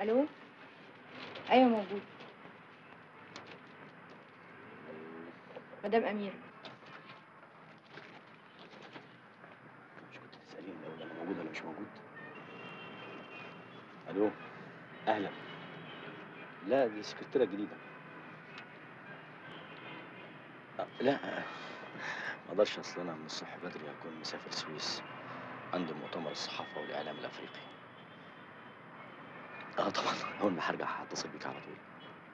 الو ايوه موجود مدام اميره مش كنت تسأليني الأول أنا موجود ولا مش موجود؟ ألو أهلا لا دي سكرتيرة جديدة أه، لا ما اقدرش اصل انا من الصبح بدري هكون مسافر السويس عندي مؤتمر الصحافة والإعلام الأفريقي اه طبعا أول ما هرجع هتصل بيك على طول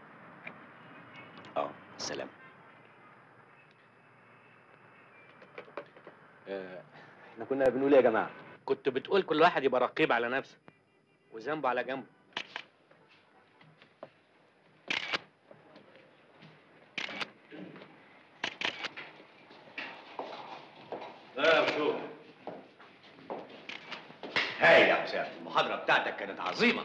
اه سلام آه، احنا كنا بنقول ايه يا جماعه كنت بتقول كل واحد يبقى رقيب على نفسه وذنبه على جنبه لا يا شو هاي يا حسام المحاضرة بتاعتك كانت عظيمة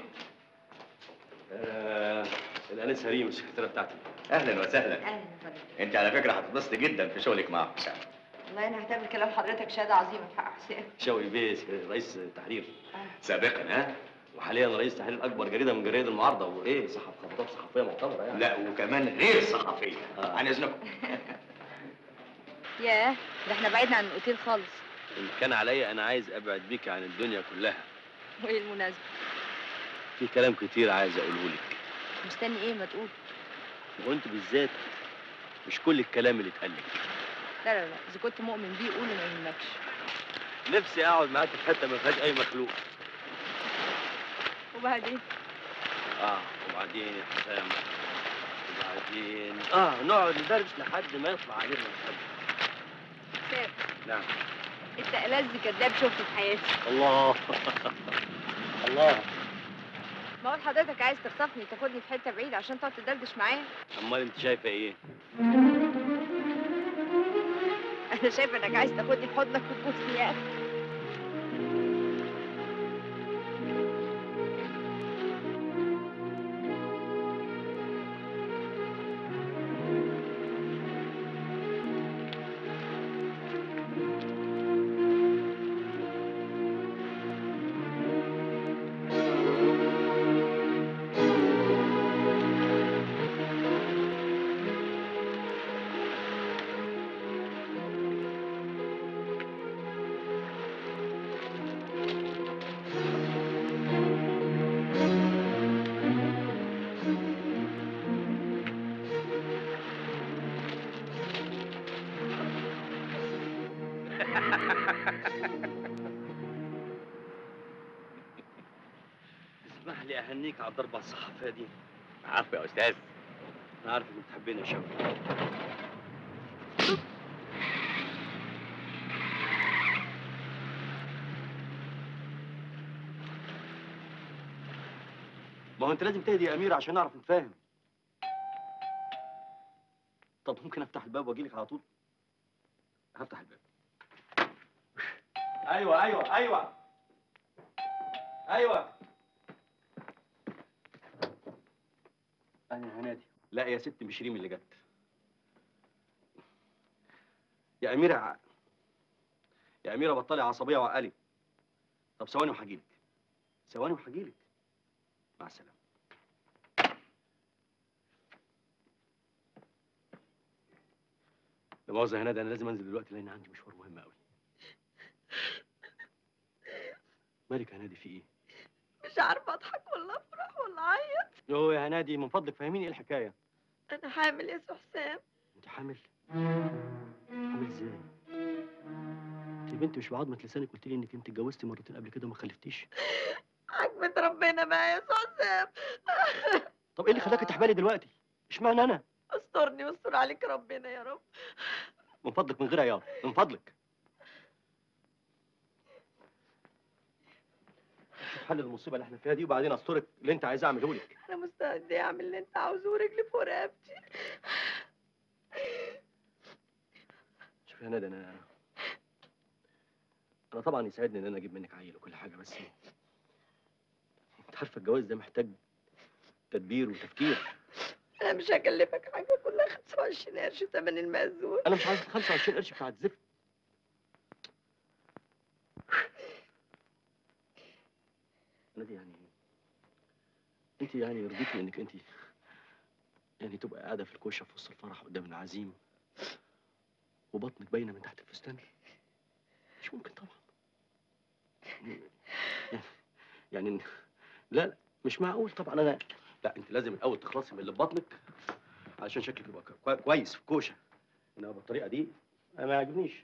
آه الانسه ريم السكرتيره بتاعتي أهلا وسهلا اهلا وسهلا أنت على فكرة هتتبسط جدا في شغلك مع حسام والله انا هعتبر كلام حضرتك شهاده عظيمه في حق حسين شوقي بيه رئيس التحرير سابقا ها وحاليا رئيس تحرير اكبر جريده من جرايد المعارضه وايه صحف خطابات صحفيه معتبره يعني لا وكمان غير صحفية آه. عن إذنكم ياه ده احنا بعدنا عن الاوتيل خالص ان كان عليا انا عايز ابعد بيك عن الدنيا كلها وايه المناسبه في كلام كتير عايز اقوله لك مستني ايه ما تقول وانت بالذات مش كل الكلام اللي اتقال لك لا لا لا اذا كنت مؤمن بيه قوله ما يهمكش نفسي اقعد معاك في حته ما فيهاش اي مخلوق وبعدين اه وبعدين يا حسام وبعدين اه نقعد ندردش لحد ما يطلع علينا الحد حسام نعم انت ألذ كداب شفته في حياتي الله الله ما هو حضرتك عايز تخطفني تاخدني في حته بعيده عشان تقعد تدردش معايا امال انت شايفه ايه انا شايفه انك عايز تاخدني في حضنك وتبوسني يا اخي اسمح لي اهنيك على الضربه الصحفيه دي عفوا يا أستاذ انا عارف انك بتحبني يا شوقي ما هو انت لازم تهدي يا امير عشان نعرف نتفاهم طب ممكن افتح الباب واجي لك على طول هفتح الباب ايوه ايوه ايوه ايوه انا هنادي لا يا ست مش ريم اللي جت يا اميره ع- يا اميره بطلي عصبيه وعقلي طب ثواني وهجيلك ثواني وهجيلك مع السلامه لا مؤاخذة يا هنادي انا لازم انزل دلوقتي لان عندي مشوار مهم قوي مالك يا هنادي في ايه؟ مش عارفه اضحك ولا افرح ولا اعيط يوه يا هنادي من فضلك فهميني ايه الحكايه؟ انا حامل يا سي حسام انت حامل؟ حامل ازاي؟ انت يا بنتي مش بعضمة لسانك قلت لي انك انت اتجوزتي مرتين قبل كده وما خلفتيش عجبت ربنا بقى يا سي حسام طب ايه اللي خلاك تحبالي دلوقتي؟ اشمعنى انا؟ استرني واستر عليك ربنا يا رب من فضلك من غير عيار من فضلك شوف حل المصيبه اللي احنا فيها دي وبعدين استرك اللي انت عايز اعمله لك انا مستعده اعمل اللي انت عاوزه ورجلي فوق رقبتي شوف يا ندى انا انا طبعا يسعدني ان انا اجيب منك عيل وكل حاجه بس انت عارفه الجواز ده محتاج تدبير وتفكير انا مش هكلفك حاجه كلها 25 قرش ثمن المأذون انا مش عايز ال 25 قرش بتاع الزفت انا دي يعني انت يعني يرضيكي انك انت يعني تبقى قاعده في الكوشه في وسط الفرح قدام العزيم وبطنك باينه من تحت الفستان مش ممكن طبعا يعني يعني لا لا مش معقول طبعا انا لا انت لازم الاول تخلصي من اللي في بطنك علشان شكلك يبقى كوي- كويس في الكوشه انما بالطريقه دي أنا ما يعجبنيش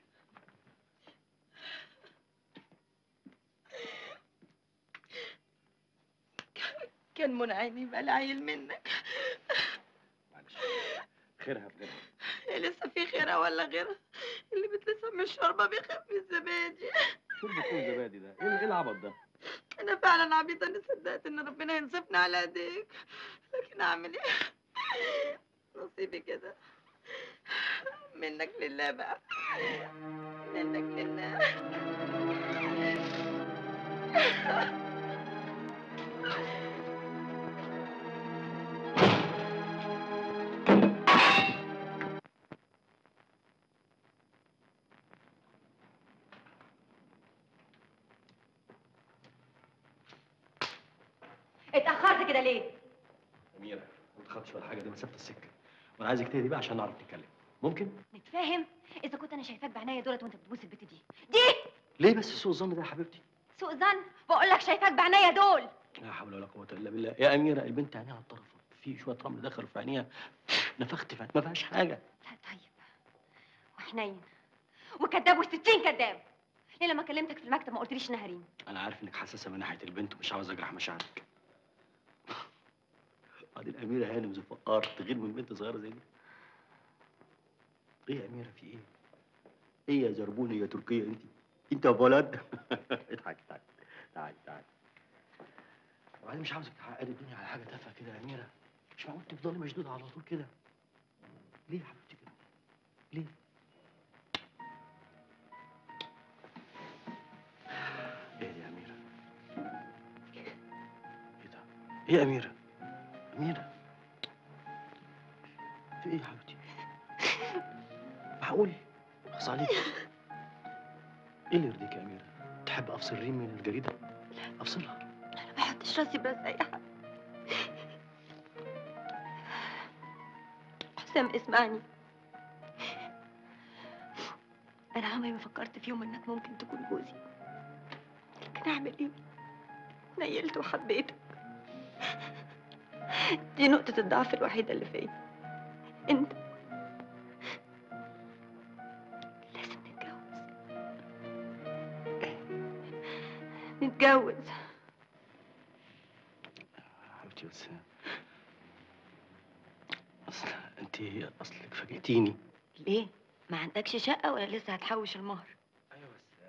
كان منى عيني يبقى العيل منك معلش خيرها في غيرها لسه في خيرها ولا غيرها اللي بتلسع من الشوربه بيخاف من الزبادي شو اللي بيكون زبادي ده؟ ايه ايه العبط ده؟ انا فعلا عبيطه اني صدقت ان ربنا ينصفني على ايديك لكن اعمل ايه نصيبي كده منك لله بقى منك لله اتأخرت كده ليه؟ اميره ما تخافش ولا حاجه دي مسافه السكه وانا عايزك تهدي بقى عشان نعرف نتكلم ممكن؟ نتفاهم إذا كنت أنا شايفاك بعناية دولت وأنت بتبوس البت دي دي ليه بس سوء الظن ده يا حبيبتي؟ سوء ظن بقول لك شايفاك بعناية دول لا حول ولا قوه الا بالله يا اميره البنت عينيها على الطرف في شويه رمل دخلوا في عينيها نفخت في عينيها ما فيهاش حاجه لا طيب وحنين وكذاب وستين كذاب ليه لما كلمتك في المكتب ما قلتليش انها ريم انا عارف انك حساسه من ناحيه البنت ومش عاوز اجرح مشاعرك بعدين اميره هانم زفقار تغير من بنت صغيره زي دي ايه يا اميره في ايه؟ ايه يا زربونه يا تركيه انت؟ انت يا ولد اضحك تعالي تعالي تعالي وبعدين مش عاوزك تعقدي الدنيا على حاجه تافهه كده يا اميره مش معقول تفضلي مشدوده على طول كده ليه يا حبيبتي كده؟ ليه؟ ايه دي يا اميره؟ ايه ده؟ ايه يا اميره؟ اميره في ايه يا حبيبتي؟ معقول؟ خلاص عليك ايه اللي يرضيك يا اميره؟ تحب افصل ريم من الجريده؟ افصلها انا ما بحطش راسي بس اي حاجه حسام اسمعني انا عمري ما فكرت في يوم انك ممكن تكون جوزي لكن اعمل ايه نيلت وحبيتك دي نقطة الضعف الوحيدة اللي فيا انت لازم نتجوز نتجوز حبيبتي بس اصل انت اصلك فاجئتيني ليه؟ ما عندكش شقة ولا لسه هتحوش المهر؟ ايوه بس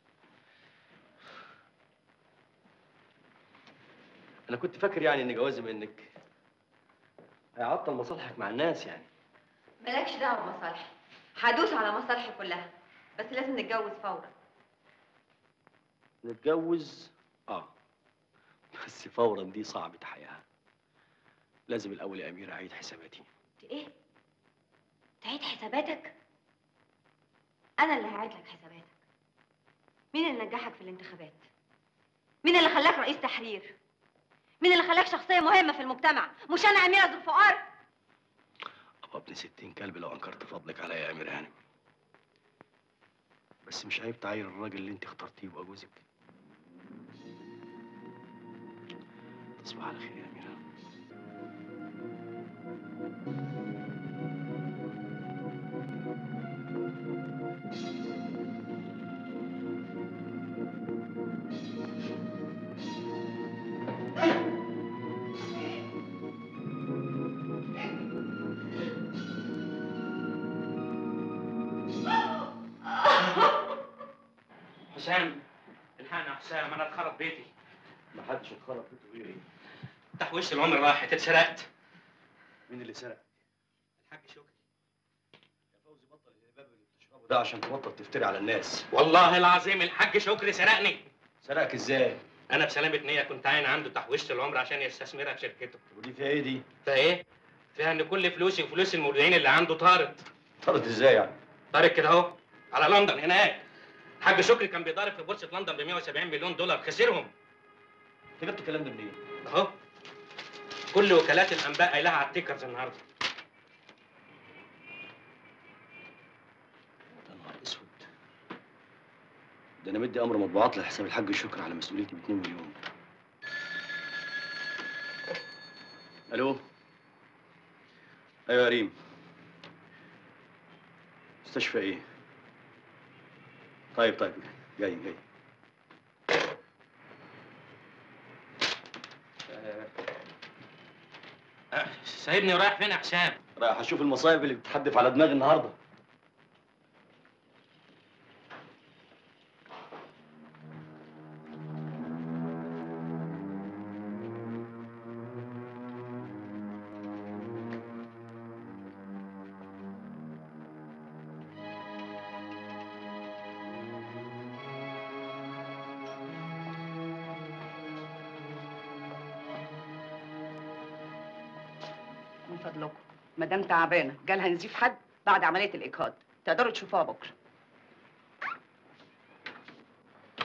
انا كنت فاكر يعني ان جوازي منك هيعطل مصالحك مع الناس يعني مالكش دعوة بمصالحي هدوس على مصالحي كلها بس لازم نتجوز فورا نتجوز اه بس فورا دي صعب تحقيقها لازم الاول يا اميره اعيد حساباتي انت ايه؟ تعيد حساباتك؟ أنا اللي هعيد لك حساباتك مين اللي نجحك في الانتخابات؟ مين اللي خلاك رئيس تحرير؟ مين اللي خلاك شخصية مهمة في المجتمع؟ مش أنا أميرة ذو الفقار؟ ابقى ابن ستين كلب لو انكرت فضلك عليا يا امير هانم بس مش عيب تعاير الراجل اللي انت اخترتيه يبقى جوزك تصبح على خير يا اميره حسام الحقني يا حسام انا اتخرب بيتي ما حدش اتخرب بيته غيري تحويشة العمر راحت اتسرقت مين اللي سرق الحاج شكري يا فوزي بطل الهباب اللي بتشربه ده عشان تبطل تفتري على الناس والله العظيم الحاج شكري سرقني سرقك ازاي انا بسلامة نية كنت عاين عنده تحويشة العمر عشان يستثمرها في شركته ودي فيها ايه دي فايه فيها ان كل فلوسي وفلوس المودعين اللي عنده طارت طرت ازاي يعني طارت كده اهو على لندن هناك الحاج شكري كان بيضارب في بورصة لندن ب 170 مليون دولار خسرهم انت جبت الكلام ده منين اهو كل وكالات الانباء قايلها على التيكرز النهارده يا نهار اسود ده انا مدي امر مطبوعات لحساب الحاج شكر على مسؤوليتي ب 2 مليون الو ايوه يا ريم مستشفى ايه طيب طيب جاي جاي أه، سايبني ورايح فين يا حسام رايح اشوف المصايب اللي بتحدف على دماغي النهارده من فضلكم مدام تعبانه جالها نزيف حد بعد عمليه الاجهاض تقدروا تشوفوها بكره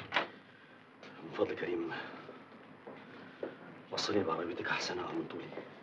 من فضلك يا ريم وصليني بعربيتك احسن على طولي